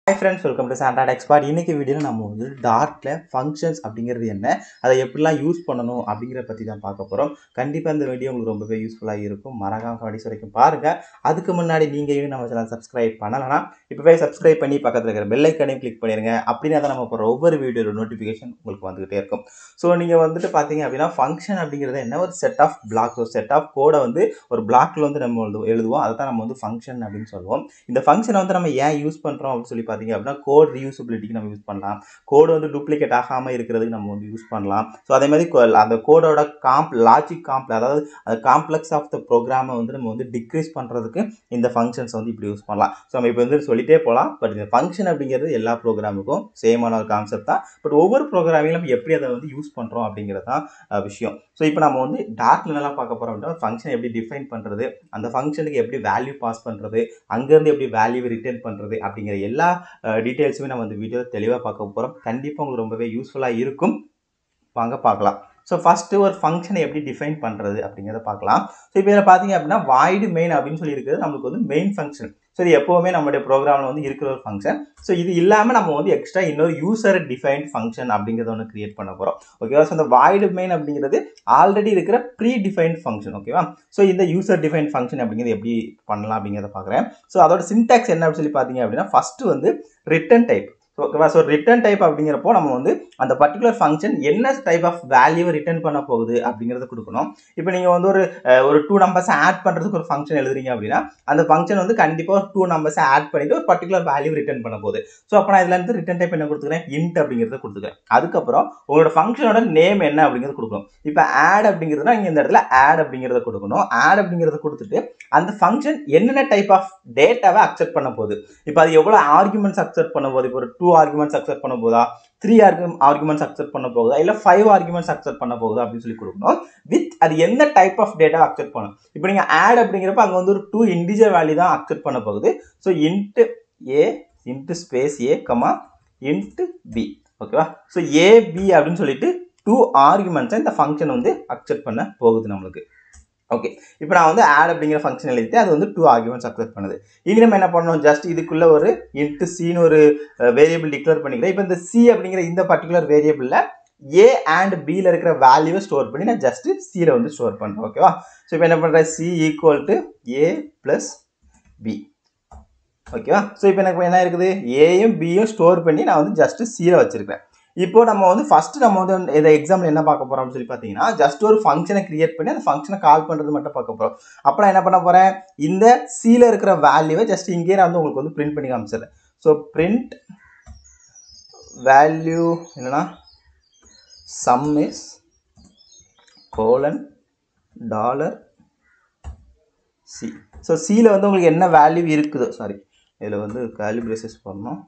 hi friends welcome to சாண்டாட் expert இன்னைக்கு வீடியோவில் நம்ம வந்து டார்க்கில் ஃபங்க்ஷன்ஸ் அப்படிங்கிறது என்ன அதை எப்படிலாம் யூஸ் பண்ணணும் அப்படிங்கிற பற்றி தான் பார்க்க போகிறோம் கண்டிப்பாக இந்த வீடியோ உங்களுக்கு ரொம்பவே யூஸ்ஃபுல்லாக இருக்கும் மறக்காம கடைசி வரைக்கும் பாருங்கள் அதுக்கு முன்னாடி நீங்கள் இன்னும் நம்ம சேனல் சப்ஸ்கிரைப் பண்ணலைன்னா இப்போவே சப்ஸ்கிரைப் பண்ணி பக்கத்தில் இருக்கிற பெல் ஐக்கனையும் கிளிக் பண்ணிடுங்க அப்படின்னா தான் நம்ம போகிற ஒவ்வொரு வீடியோட நோட்டிஃபிகேஷன் உங்களுக்கு வந்துகிட்டே இருக்கும் ஸோ நீங்கள் வந்துட்டு பார்த்தீங்க அப்படின்னா ஃபங்க்ஷன் அப்படிங்கிறது என்ன ஒரு செட் ஆஃப் பிளாக் ஒரு செட் ஆஃப் கோடை வந்து ஒரு பிளாக்ல வந்து நம்ம எழுது- எழுதுவோம் அதை தான் நம்ம வந்து ஃபங்க்ஷன் அப்படின்னு சொல்லுவோம் இந்த ஃபங்க்ஷனை வந்து நம்ம ஏன் யூஸ் பண்ணுறோம் அப்படின்னு சொல்லி பார்த்தீங்க அப்படின்னா கோட் ரீயூசபிலிட்டிக்கு நம்ம யூஸ் பண்ணலாம் கோடு வந்து டூப்ளிகேட் ஆகாமல் இருக்கிறதுக்கு நம்ம வந்து யூஸ் பண்ணலாம் ஸோ அதே மாதிரி கொ- அந்த கோடோட காம்ப் லாஜிக் காம்ப்ல அதாவது அந்த காம்ப்ளெக்ஸ் ஆஃப் த ப்ரோக்ராமை வந்து நம்ம வந்து டிக்ரீஸ் பண்ணுறதுக்கு இந்த ஃபங்க்ஷன்ஸ் வந்து இப்படி யூஸ் பண்ணலாம் ஸோ நம்ம இப்போ வந்து சொல்லிட்டே போகலாம் பட் இந்த ஃபங்க்ஷன் அப்படிங்கிறது எல்லா ப்ரோக்ராமுக்கும் சேமான ஒரு கான்செப்ட் தான் பட் ஒவ்வொரு ப்ரோக்ராமிலும் நம்ம எப்படி அதை வந்து யூஸ் பண்ணுறோம் அப்படிங்கிறது தான் அஹ், விஷயம் ஸோ இப்போ நம்ம வந்து டார்க்ல என்னலாம் பார்க்க போகிறோம் அப்படின்னா ஃபங்க்ஷன் எப்படி டிஃபைன் பண்ணுறது அந்த ஃபங்க்ஷனுக்கு எப்படி வேல்யூ பாஸ் பண்ணுறது அங்கேருந்து எப்படி வேல்யூ ரிட்டர்ன் பண்ணுறது அப்படிங்கிற எல்லா டீட்டெயில்ஸுமே நம்ம இந்த வீடியோ தெளிவாக பார்க்க போகிறோம் கண்டிப்பாக உங்களுக்கு ரொம்பவே யூஸ்ஃபுல்லாக இருக்கும் வாங்க பார்க்கலாம் ஸோ ஃபஸ்ட்டு ஒரு ஃபங்க்ஷனை எப்படி டிஃபைன் பண்ணுறது அப்படிங்கிறத பார்க்கலாம் ஸோ இப்போ இதில் பார்த்தீங்க அப்படின்னா வாய்டு மெயின் அப்படின்னு சொல்லி இருக்கிறது நம்மளுக்கு வந்து மெயின் ஃபங்க்ஷன் ஸோ இது எப்போவுமே நம்மளுடைய ப்ரோக்ராமில் வந்து இருக்கிற ஒரு ஃபங்க்ஷன் ஸோ இது இல்லாமல் நம்ம வந்து எக்ஸ்ட்ரா இன்னொரு யூசர் டிஃபைன்ட் ஃபங்க்ஷன் அப்படிங்கிறத ஒன்று கிரியேட் பண்ண போகிறோம் ஓகேவா ஸோ அந்த வாய்டு மெயின் அப்படிங்கிறது ஆல்ரெடி இருக்கிற ப்ரீ டிஃபைன்ட் ஃபங்க்ஷன் ஓகேவா ஸோ இந்த யூசர் டிஃபைன் ஃபங்க்ஷன் அப்படிங்கிறது எப்படி பண்ணலாம் அப்படிங்கிறத பார்க்குறேன் ஸோ அதோட சின்டாக்ஸ் என்ன அப்படின்னு சொல்லி பார்த்தீங்க அப்படின்னா ஃபஸ்ட்டு வந்து ரிட்டன் டைப் ஓகேவா ஸோ ரிட்டர்ன் டைப் அப்படிங்கிறப்போ நம்ம வந்து அந்த பர்டிகுலர் ஃபங்க்ஷன் என்ன டைப் ஆஃப் வேல்யூவை ரிட்டர்ன் பண்ண போகுது அப்படிங்கிறத கொடுக்கணும் இப்போ நீங்கள் வந்து ஒரு அஹ், ஒரு டூ நம்பர்ஸ் ஆட் பண்ணுறதுக்கு ஒரு ஃபங்க்ஷன் எழுதுறீங்க அப்படின்னா அந்த ஃபங்க்ஷன் வந்து கண்டிப்பாக டூ நம்பர்ஸை ஆட் பண்ணிட்டு ஒரு பர்டிகுலர் வேல்யூ ரிட்டர்ன் பண்ண போகுது ஸோ அப்போ நான் இதுல இருந்து ரிட்டர்ன் டைப் என்ன கொடுத்துக்கிறேன் இன்ட் அப்படிங்கிறத கொடுத்துக்கிறேன் அதுக்கப்புறம் உங்களோட ஃபங்க்ஷனோட நேம் என்ன அப்படிங்கிறது கொடுக்கணும் இப்போ ஆட் அப்படிங்கிறதுனா இங்கே இந்த இடத்துல ஆட் அப்படிங்கிறத கொடுக்கணும் ஆட் அப்படிங்கிறத கொடுத்துட்டு அந்த ஃபங்க்ஷன் என்னென்ன டைப் ஆஃப் டேட்டாவை அக்செப்ட் பண்ண போகுது இப்போ அது எவ்வளோ ஆர்குமெண்ட்ஸ் அக்செப்ட் பண்ண போகுது இப்போ ஒரு டூ ஆர்குமெண்ட்ஸ் அக்செப்ட் பண்ண போதா த்ரீ ஆர்கு ஆர்குமெண்ட்ஸ் அக்செப்ட் பண்ண போகுதா இல்லை ஃபைவ் ஆர்குமெண்ட்ஸ் அக்செப்ட் பண்ண போகுதா அப்படின்னு சொல்லி கொடுக்கணும் வித் அது எந்த டைப் ஆஃப் டேட்டா அக்செப்ட் பண்ணும் இப்போ நீங்கள் ஆட் அப்படிங்கிறப்ப அங்கே வந்து ஒரு டூ இண்டிஜுவல் வேல்யூ தான் அக்செப்ட் பண்ண போகுது so int a int space a comma int b ஓகேவா ஸோ ஏ பி அப்படின்னு சொல்லிட்டு டூ ஆர்குமெண்ட்ஸை இந்த ஃபங்க்ஷன் வந்து அக்செப்ட் பண்ண போகுது நம்மளுக்கு ஓகே இப்போ நான் வந்து ஆட் அப்படிங்கிற ஃபங்க்ஷன் எழுதிட்டு அது வந்து டூ ஆர்குமெண்ட்ஸ் அக்செப்ட் பண்ணுது இனி நம்ம என்ன பண்ணணும் ஜஸ்ட் இதுக்குள்ள ஒரு இன்ட்டு சின்னு ஒரு வேரியபிள் டிக்ளேர் பண்ணிக்கிறேன் இப்போ இந்த சி அப்படிங்கிற இந்த பர்டிகுலர் வேரியபிளில் ஏ அண்ட் பியில் இருக்கிற வேல்யூவை ஸ்டோர் பண்ணி நான் ஜஸ்ட் சியில் வந்து ஸ்டோர் பண்ணுறேன் ஓகேவா ஸோ இப்போ என்ன பண்ணுறேன் c equal to a plus b ஓகேவா ஸோ இப்போ எனக்கு என்ன இருக்குது ஏயும் பியும் ஸ்டோர் பண்ணி நான் வந்து ஜஸ்ட் சியில் வச்சிருக்கேன் இப்போ நம்ம வந்து ஃபர்ஸ்ட் நம்ம வந்து இந்த எக்ஸாம்பிள் என்ன பார்க்க போறோம்னு சொல்லி பார்த்தீங்கன்னா ஜஸ்ட் ஒரு ஃபங்க்ஷனை கிரியேட் பண்ணி அந்த ஃபங்க்ஷனை கால் பண்ணுறது மட்டும் பார்க்க போகிறோம் அப்போ நான் என்ன பண்ண போகிறேன் இந்த சியில் இருக்கிற வேல்யூவை ஜஸ்ட் இங்கேயே நான் வந்து உங்களுக்கு வந்து பிரிண்ட் பண்ணி காமிச்சிடுறேன் ஸோ பிரிண்ட் வேல்யூ என்னன்னா sum is colon dollar c so சியில் வந்து உங்களுக்கு என்ன வேல்யூ இருக்குது சாரி இதில் வந்து கேலிபிரேசஸ் பண்ணணும்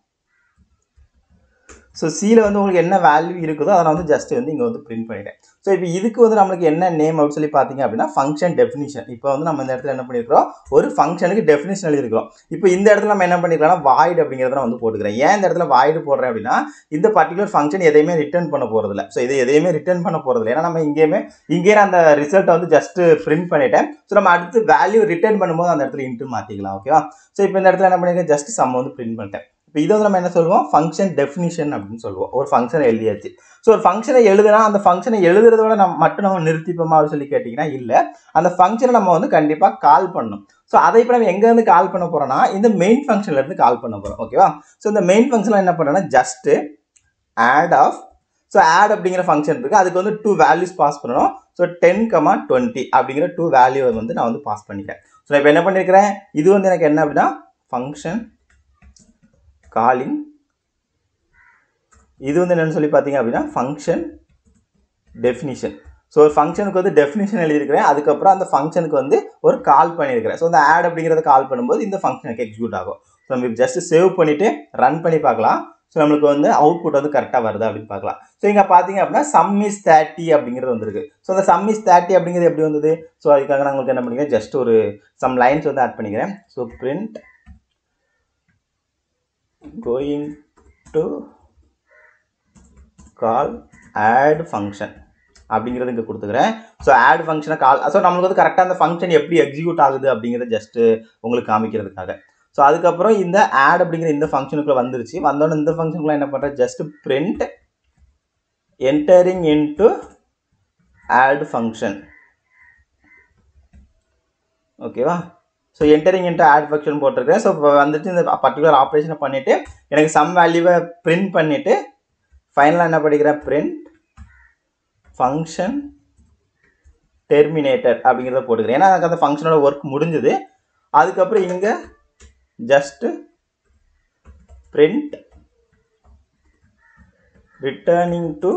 ஸோ சியில் வந்து உங்களுக்கு என்ன வேல்யூ இருக்குதோ அதை நான் வந்து ஜஸ்ட் வந்து இங்கே வந்து பிரிண்ட் பண்ணிட்டேன் ஸோ இப்போ இதுக்கு வந்து நம்மளுக்கு என்ன நேம் அப்படின்னு சொல்லி பார்த்தீங்க அப்படின்னா ஃபங்க்ஷன் டெஃபினிஷன் இப்போ வந்து நம்ம இந்த இடத்துல என்ன பண்ணியிருக்கிறோம் ஒரு ஃபங்க்ஷனுக்கு டெஃபினிஷன் எழுதிருக்கிறோம் இப்போ இந்த இடத்துல நம்ம என்ன பண்ணிருக்கலாம்னா வாய்டு அப்படிங்கிறத நான் வந்து போட்டுக்கிறேன் ஏன் இந்த இடத்துல வாய்டு போடுறேன் அப்படின்னா இந்த பர்டிகுலர் ஃபங்க்ஷன் எதையுமே ரிட்டர்ன் பண்ண போகிறதில்ல ஸோ இது எதையுமே ரிட்டர்ன் பண்ண போகிறதில்ல ஏன்னா நம்ம இங்கேயுமே இங்கேயே நான் அந்த ரிசல்ட்டை வந்து ஜஸ்ட் பிரிண்ட் பண்ணிட்டேன் ஸோ நம்ம அடுத்து வேல்யூ ரிட்டர்ன் பண்ணும்போது அந்த இடத்துல இன்ட்டு மாற்றிக்கலாம் ஓகேவா ஸோ இப்போ இந்த இடத்துல என்ன பண்ணிருக்கேன் ஜஸ்ட் சம் வந்து பிரிண்ட் பண்ணிட்டேன் இப்போ இதை வந்து நம்ம என்ன சொல்லுவோம் ஃபங்க்ஷன் டெஃபினிஷன் அப்படின்னு சொல்லுவோம் ஒரு ஃபங்க்ஷனை எழுதியாச்சு ஸோ ஒரு ஃபங்க்ஷனை எழுதுனா அந்த ஃபங்க்ஷனை எழுதுறதோட நம்ம மட்டும் நம்ம நிறுத்திப்போமா அப்படின்னு சொல்லி கேட்டிங்கன்னா இல்லை அந்த ஃபங்க்ஷனை நம்ம வந்து கண்டிப்பாக கால் பண்ணணும் ஸோ அதை இப்போ நம்ம எங்கேருந்து கால் பண்ண போகிறோம்னா இந்த மெயின் ஃபங்க்ஷன்லேருந்து கால் பண்ண போகிறோம் ஓகேவா ஸோ இந்த மெயின் ஃபங்க்ஷனில் என்ன பண்ணுறேன்னா just add of so add அப்படிங்கிற ஃபங்க்ஷன் இருக்குது அதுக்கு வந்து டூ வேல்யூஸ் பாஸ் பண்ணணும் ஸோ டென் கமா டுவெண்ட்டி அப்படிங்கிற டூ வேல்யூ வந்து நான் வந்து பாஸ் பண்ணிக்கிறேன் ஸோ இப்போ என்ன பண்ணியிருக்கிறேன் இது வந்து எனக்கு என்ன அப்படின்னா ஃபங்க்ஷன் காலிங் இது வந்து என்னன்னு சொல்லி பார்த்தீங்க அப்படின்னா ஃபங்க்ஷன் டெஃபினிஷன் ஸோ ஒரு ஃபங்க்ஷனுக்கு வந்து டெஃபினிஷன் எழுதியிருக்கிறேன் அதுக்கப்புறம் அந்த ஃபங்க்ஷனுக்கு வந்து ஒரு கால் பண்ணியிருக்கிறேன் ஸோ அந்த ஆட் அப்படிங்கிறத கால் பண்ணும்போது இந்த ஃபங்க்ஷனுக்கு எக்ஸிக்யூட் ஆகும் ஸோ நம்ம ஜஸ்ட் சேவ் பண்ணிவிட்டு ரன் பண்ணி பார்க்கலாம் ஸோ நம்மளுக்கு வந்து அவுட்புட் வந்து கரெக்டாக வருது அப்படின்னு பார்க்கலாம் ஸோ இங்கே பார்த்தீங்க அப்படின்னா சம் இஸ் தேர்ட்டி அப்படிங்கிறது வந்திருக்கு ஸோ அந்த சம் இஸ் தேர்ட்டி அப்படிங்கிறது எப்படி வந்தது ஸோ அதுக்காக நான் உங்களுக்கு என்ன பண்ணிக்கிறேன் ஜஸ்ட் ஒரு சம் லைன்ஸ் வந்து ஆட் பண்ணிக்கிறேன் so print going to call add function அப்படிங்கிறது இங்கே கொடுத்துக்கிறேன் ஸோ ஆட் ஃபங்க்ஷனை கால் ஸோ நம்மளுக்கு வந்து கரெக்டாக அந்த ஃபங்க்ஷன் எப்படி எக்ஸிக்யூட் ஆகுது அப்படிங்கிறத ஜஸ்ட்டு உங்களுக்கு காமிக்கிறதுக்காக ஸோ அதுக்கப்புறம் இந்த ஆட் அப்படிங்கிற இந்த ஃபங்க்ஷனுக்குள்ள வந்துருச்சு வந்தோடனே இந்த ஃபங்க்ஷனுக்குள்ள என்ன பண்ணுறேன் just print entering into add function ஓகேவா so entering into add function போட்டிருக்கேன் ஸோ இப்போ வந்துட்டு இந்த பர்டிகுலர் ஆப்ரேஷனை பண்ணிவிட்டு எனக்கு சம் வேல்யூவை பிரிண்ட் பண்ணிவிட்டு ஃபைனலாக என்ன படிக்கிறேன் பிரிண்ட் ஃபங்க்ஷன் டெர்மினேட்டட் அப்படிங்கிறத போட்டுக்கிறேன் ஏன்னா எனக்கு அந்த ஃபங்க்ஷனோட ஒர்க் முடிஞ்சுது அதுக்கப்புறம் இங்கே just print returning to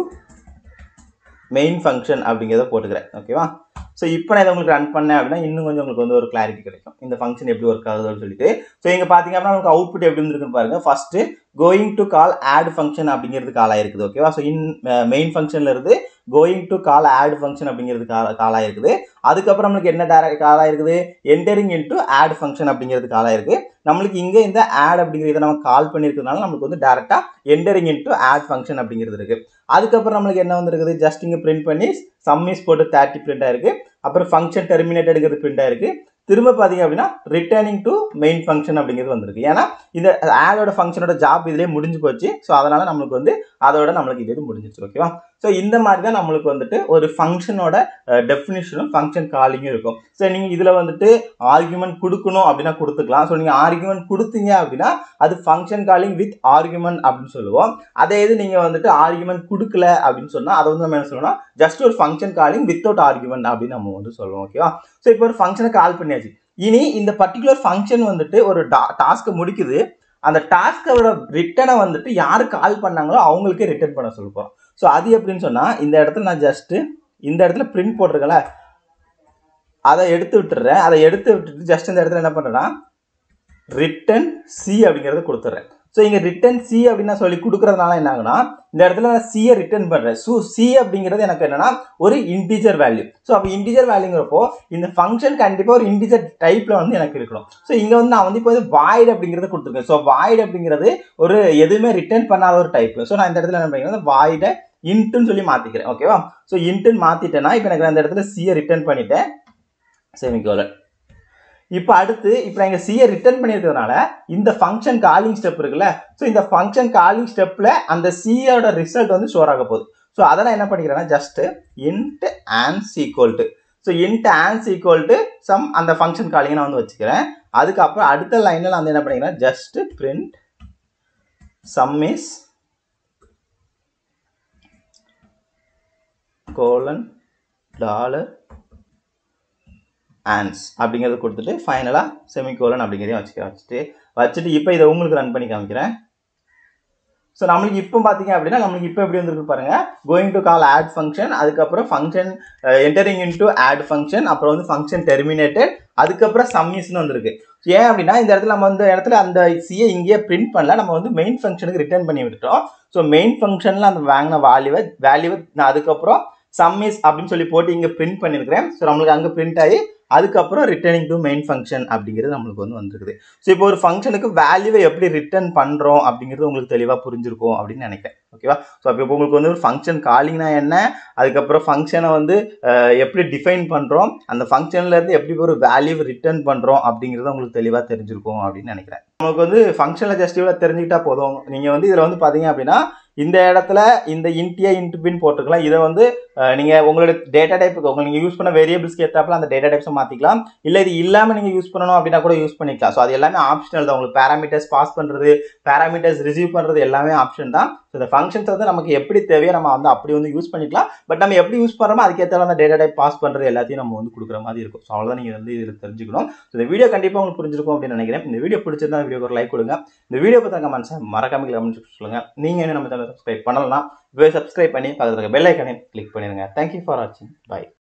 main function அப்படிங்கிறத போட்டுக்கிறேன் ஓகேவா ஸோ இப்போ நான் இதை உங்களுக்கு ரன் பண்ணேன் அப்படின்னா இன்னும் கொஞ்சம் உங்களுக்கு வந்து ஒரு கிளாரிட்டி கிடைக்கும் இந்த ஃபங்க்ஷன் எப்படி ஒர்க் ஆகுதுன்னு சொல்லிட்டு ஸோ இங்கே பார்த்தீங்க அப்படின்னா உங்களுக்கு அவுட்புட் எப்படி இருந்திருக்குன்னு பாருங்க first going to call add function அப்படிங்கிறது கால் ஆயிருக்குது ஓகேவா ஸோ இன் மெயின் ஃபங்க்ஷன்ல இருந்து going to call add function அப்படிங்கிறது கால் கால் ஆயிருக்குது அதுக்கப்புறம் நம்மளுக்கு என்ன டேரக்ட் கால் ஆயிருக்குது என்டரிங் இன்டு ஆட் ஃபங்க்ஷன் அப்படிங்கிறது கால் ஆயிருக்கு நம்மளுக்கு இங்கே இந்த ஆட் அப்படிங்கிறத நம்ம கால் பண்ணியிருக்கிறதுனால நம்மளுக்கு வந்து டேரெக்டாக என்டரிங் இன்டு ஆட் ஃபங்க்ஷன் அப்படிங்கிறது இருக்கு அதுக்கப்புறம் நம்மளுக்கு என்ன வந்துருக்குது ஜஸ்ட் இங்கே பிரிண்ட் பண்ணி சம்மிஸ் போட்டு தேர்ட்டி பிரிண்ட் ஆயிருக்கு அப்புறம் ஃபங்க்ஷன் டெர்மினேட்டடுங்கிறது பிரிண்ட் ஆயிருக்கு திரும்ப பார்த்தீங்க அப்படின்னா ரிட்டர்னிங் டு மெயின் ஃபங்க்ஷன் அப்படிங்கிறது வந்திருக்கு ஏன்னா இந்த ஆடோட ஃபங்க்ஷனோட ஜாப் இதுலேயே முடிஞ்சு போச்சு ஸோ அதனால நம்மளுக்கு வந்து அதோட நம்மளுக்கு இது முடிஞ்சிச்சு ஓகேவா ஸோ இந்த மாதிரி தான் நம்மளுக்கு வந்துட்டு ஒரு ஃபங்க்ஷனோட டெஃபினிஷனும் ஃபங்க்ஷன் காலிங்கும் இருக்கும் ஸோ நீங்கள் இதில் வந்துட்டு ஆர்குமெண்ட் கொடுக்கணும் அப்படின்னா கொடுத்துக்கலாம் ஸோ நீங்கள் ஆர்குமெண்ட் கொடுத்தீங்க அப்படின்னா அது ஃபங்க்ஷன் காலிங் வித் ஆர்குமெண்ட் அப்படின்னு சொல்லுவோம் அதே இது நீங்கள் வந்துட்டு ஆர்குமெண்ட் கொடுக்கல அப்படின்னு சொன்னால் அதை வந்து நம்ம என்ன சொல்லணும்னா ஜஸ்ட் ஒரு ஃபங்க்ஷன் காலிங் வித்தவுட் ஆர்குமெண்ட் அப்படின்னு நம்ம வந்து சொல்லுவோம் ஓகேவா ஸோ இப்போ ஒரு ஃபங்க்ஷனை கால் பண்ணியாச்சு இனி இந்த பர்டிகுலர் ஃபங்க்ஷன் வந்துட்டு ஒரு டாஸ்க்கை முடிக்குது அந்த டாஸ்கோட ரிட்டனை வந்துட்டு யார் கால் பண்ணாங்களோ அவங்களுக்கே ரிட்டர்ன் பண்ண சொல்ல போகிறோம் ஸோ அது எப்படின்னு சொன்னால் இந்த இடத்துல நான் ஜஸ்ட்டு இந்த இடத்துல பிரிண்ட் போட்டிருக்கல அதை எடுத்து விட்டுறேன் அதை எடுத்து விட்டுட்டு ஜஸ்ட் இந்த இடத்துல என்ன பண்ணுறேன்னா ரிட்டன் சி அப்படிங்கிறத கொடுத்துட்றேன் ஸோ இங்கே ரிட்டன் சி அப்படின்னு சொல்லி கொடுக்குறதுனால என்ன ஆகுனா இந்த இடத்துல நான் சியை ரிட்டர்ன் பண்ணுறேன் ஸோ சி அப்படிங்கிறது எனக்கு என்னன்னா ஒரு இன்டிஜர் வேல்யூ ஸோ அப்போ இன்டிஜர் வேல்யூங்கிறப்போ இந்த ஃபங்க்ஷன் கண்டிப்பாக ஒரு இன்டிஜர் டைப்பில் வந்து எனக்கு இருக்கணும் ஸோ இங்கே வந்து நான் வந்து இப்போ வந்து வாய்டு அப்படிங்கிறத கொடுத்துருக்கேன் ஸோ வாய்டு அப்படிங்கிறது ஒரு எதுவுமே ரிட்டர்ன் பண்ணாத ஒரு டைப் ஸோ நான் இந்த இடத்துல என்ன பண்ணிக்கிறேன் வாய்டை இன்ட்டுன்னு சொல்லி மாற்றிக்கிறேன் ஓகேவா ஸோ இன்ட்டுன்னு மாற்றிட்டேன்னா இப்போ எனக்கு அந்த இடத்துல சியை ரிட்டர்ன் பண்ணிட்டேன் செமிகோலன் இப்போ அடுத்து இப்போ நான் இங்கே சியை ரிட்டர்ன் பண்ணியிருக்கிறதுனால இந்த ஃபங்க்ஷன் காலிங் ஸ்டெப் இருக்குல்ல ஸோ இந்த ஃபங்க்ஷன் காலிங் ஸ்டெப்பில் அந்த சியோட ரிசல்ட் வந்து ஸ்டோர் ஆக போகுது ஸோ அதை நான் என்ன பண்ணிக்கிறேன்னா just int ans equal to so int ans equal to sum அந்த ஃபங்க்ஷன் காலிங் நான் வந்து வச்சுக்கிறேன் அதுக்கப்புறம் அடுத்த லைனில் நான் வந்து என்ன பண்ணிக்கிறேன் just print sum is colon dollar ans அப்படிங்கிறத கொடுத்துட்டு ஃபைனலாக செமிகோலன் அப்படிங்கிறதையும் வச்சுக்க வச்சுட்டு வச்சுட்டு இப்போ இதை உங்களுக்கு ரன் பண்ணி காமிக்கிறேன் ஸோ நம்மளுக்கு இப்போ பார்த்தீங்க அப்படின்னா நம்மளுக்கு இப்போ எப்படி வந்திருக்கு பாருங்க going to call add function அதுக்கப்புறம் function entering into add function அப்புறம் வந்து ஃபங்க்ஷன் டெர்மினேட்டட் அதுக்கப்புறம் சம்மிஸ்னு வந்திருக்கு ஏன் அப்படின்னா இந்த இடத்துல நம்ம வந்து இடத்துல அந்த சியை இங்கேயே பிரிண்ட் பண்ணல நம்ம வந்து மெயின் ஃபங்க்ஷனுக்கு ரிட்டர்ன் பண்ணி விட்டுட்டோம் ஸோ மெயின் ஃபங்க்ஷனில் அந்த வாங்கின வேல்யூவை வேல்யூவை நான் அதுக்கப்புறம் சம்மிஸ் அப்படின்னு சொல்லி போட்டு இங்கே பிரிண்ட் பண்ணியிருக்கிறேன் ஸோ நம்மளுக்கு அங்கே பிரிண்ட் ஆகி அதுக்கப்புறம் ரிட்டர்னிங் டு மெயின் ஃபங்க்ஷன் அப்படிங்கிறது நம்மளுக்கு வந்து வந்துருக்குது ஸோ இப்போ ஒரு ஃபங்க்ஷனுக்கு வேல்யூவை எப்படி ரிட்டர்ன் பண்ணுறோம் அப்படிங்கிறது உங்களுக்கு தெளிவாக புரிஞ்சிருக்கும் அப்படின்னு நினைக்கிறேன் ஓகேவா ஸோ அப்போ இப்போ உங்களுக்கு வந்து ஒரு ஃபங்க்ஷன் காலிங்னா என்ன அதுக்கப்புறம் ஃபங்க்ஷனை வந்து எப்படி டிஃபைன் பண்ணுறோம் அந்த ஃபங்க்ஷன்லேருந்து எப்படி ஒரு வேல்யூ ரிட்டர்ன் பண்ணுறோம் அப்படிங்கிறது உங்களுக்கு தெளிவாக தெரிஞ்சிருக்கும் அப்படின்னு நினைக்கிறேன் நமக்கு வந்து ஃபங்க்ஷனில் ஜஸ்ட் இவ்வளோ தெரிஞ்சுக்கிட்டா போதும் நீங்கள் வந்து இதில் வந்து பார்த்தீங்க அப்படின்னா இந்த இடத்துல இந்த இன்டியா இன்ட்டு பின் போட்டுக்கலாம் இதை வந்து நீங்கள் உங்களோட டேட்டா டைப் உங்களுக்கு நீங்கள் யூஸ் பண்ண வேரியபிள்ஸ்க்கு ஏற்றாப்புல அந்த டேட்டா டைப்ஸை மாற்றிக்கலாம் இல்லை இது இல்லாமல் நீங்கள் யூஸ் பண்ணணும் அப்படின்னா கூட யூஸ் பண்ணிக்கலாம் ஸோ அது எல்லாமே ஆப்ஷனல் தான் உங்களுக்கு பேராமீட்டர்ஸ் பாஸ் பண்ணுறது பேராமீட்டர்ஸ் ரிசீவ் பண்ணுறது எல்லாமே ஆப்ஷன் தான் ஸோ இந்த ஃபங்க்ஷன்ஸ் வந்து நமக்கு எப்படி தேவையோ நம்ம வந்து அப்படி வந்து யூஸ் பண்ணிக்கலாம் பட் நம்ம எப்படி யூஸ் பண்ணுறோமோ அதுக்கேற்ற அந்த டேட்டா டைப் பாஸ் பண்ணுறது எல்லாத்தையும் நம்ம வந்து கொடுக்குற மாதிரி இருக்கும் ஸோ அவ்வளோதான் நீங்கள் வந்து இதில் தெரிஞ்சுக்கணும் ஸோ இந்த வீடியோ கண்டிப்பாக உங்களுக்கு புரிஞ்சிருக்கும் அப்படின்னு நினைக்கிறேன் இந்த வீடியோ பிடிச்சிருந்தா வீடியோக்கு ஒரு லைக் கொடுங்க இந்த வீடியோ பற்றி கமெண்ட்ஸை மறக்காம கமெண்ட்ஸ் சொல்லுங்கள் நீங்கள் என்ன நம்ம சேனல் சப்ஸ்கிரைப் பண்ணலாம் இப்போ சப்ஸ்கிரைப் பண்ணி பக்கத்தில் இருக்க பெல் ஐக்கனையும் கிளிக் பண்ணிடுங்க தேங்க்யூ ஃபார் வாட்சிங் பை